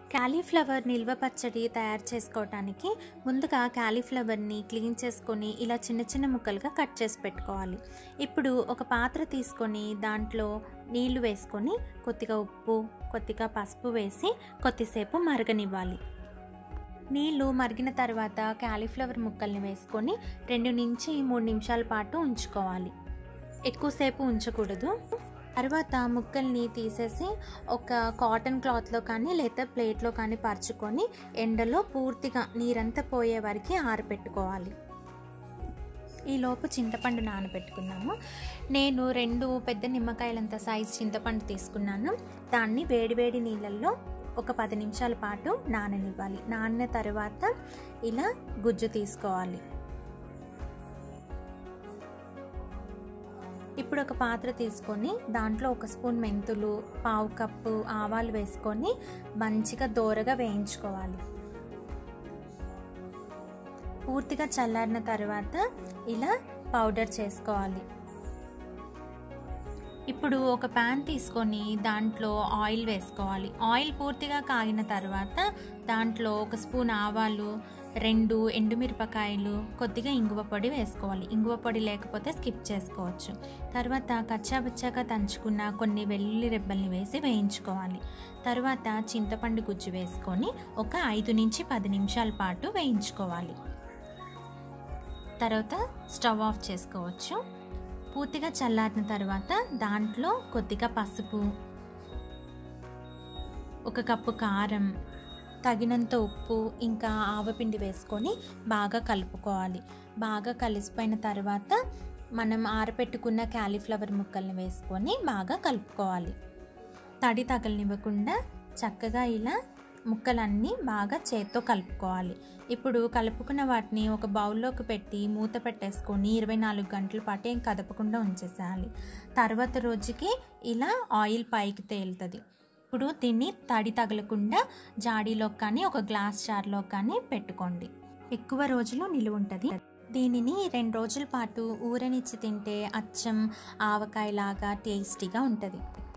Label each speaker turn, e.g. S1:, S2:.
S1: cauliflower నిల్వ పచ్చడి తయారు చేసుకోవటానికి ముందుగా క్యాలీఫ్లవర్ని క్లీన్ చేసుకొని ఇలా చిన్న చిన్న ముక్కలుగా కట్ చేసి పెట్టుకోవాలి ఇప్పుడు ఒక పాత్ర తీసుకొని దాంట్లో నీళ్లు వేసుకొని కొద్దిగా ఉప్పు కొద్దిగా పసుపు వేసి కొద్దిసేపు మరగనివ్వాలి నీళ్లు మరిగిన తర్వాత క్యాలీఫ్లవర్ ముక్కల్ని వేసుకొని రెండు నుంచి మూడు నిమిషాల పాటు ఉంచుకోవాలి ఎక్కువసేపు ఉంచకూడదు తర్వాత ముక్కల్ని తీసేసి ఒక కాటన్ క్లాత్లో కానీ లేదా ప్లేట్లో కానీ పరుచుకొని ఎండలో పూర్తిగా నీరంతా పోయే వరకు ఆరబెట్టుకోవాలి ఈలోపు చింతపండు నానబెట్టుకున్నాము నేను రెండు పెద్ద నిమ్మకాయలంత సైజ్ చింతపండు తీసుకున్నాను దాన్ని వేడివేడి నీళ్ళల్లో ఒక పది నిమిషాల పాటు నాననివ్వాలి నానిన తర్వాత ఇలా గుజ్జు తీసుకోవాలి ఇప్పుడు ఒక పాత్ర తీసుకొని దాంట్లో ఒక స్పూన్ మెంతులు పావు కప్పు ఆవాలు వేసుకొని మంచిగా దోరగా వేయించుకోవాలి పూర్తిగా చల్లారిన తర్వాత ఇలా పౌడర్ చేసుకోవాలి ఇప్పుడు ఒక ప్యాన్ తీసుకొని దాంట్లో ఆయిల్ వేసుకోవాలి ఆయిల్ పూర్తిగా కాగిన తర్వాత దాంట్లో ఒక స్పూన్ ఆవాలు రెండు ఎండుమిరపకాయలు కొద్దిగా ఇంగువ పొడి వేసుకోవాలి ఇంగువ పొడి లేకపోతే స్కిప్ చేసుకోవచ్చు తర్వాత కచ్చాబచ్చాగా దంచుకున్న కొన్ని వెల్లుల్లి రెబ్బల్ని వేసి వేయించుకోవాలి తర్వాత చింతపండు గుజ్జు వేసుకొని ఒక ఐదు నుంచి పది నిమిషాల పాటు వేయించుకోవాలి తర్వాత స్టవ్ ఆఫ్ చేసుకోవచ్చు పూర్తిగా చల్లారిన తర్వాత దాంట్లో కొద్దిగా పసుపు ఒక కప్పు కారం తగినంత ఉప్పు ఇంకా ఆవపిండి వేసుకొని బాగా కలుపుకోవాలి బాగా కలిసిపోయిన తర్వాత మనం ఆరపెట్టుకున్న క్యాలీఫ్లవర్ ముక్కల్ని వేసుకొని బాగా కలుపుకోవాలి తడి తగలనివ్వకుండా చక్కగా ఇలా ముక్కలన్నీ బాగా చేత్తో కలుపుకోవాలి ఇప్పుడు కలుపుకున్న వాటిని ఒక బౌల్లోకి పెట్టి మూత పెట్టేసుకొని ఇరవై నాలుగు గంటల పాటు ఏం కదపకుండా ఉంచేసేయాలి తర్వాత రోజుకి ఇలా ఆయిల్ పైకి తేలుతుంది ఇప్పుడు దీన్ని తడి తగలకుండా జాడీలో కానీ ఒక గ్లాస్ జార్లో కానీ పెట్టుకోండి ఎక్కువ రోజులు నిలువ ఉంటుంది దీనిని రెండు రోజుల పాటు ఊరనిచ్చి తింటే అచ్చం ఆవకాయలాగా టేస్టీగా ఉంటుంది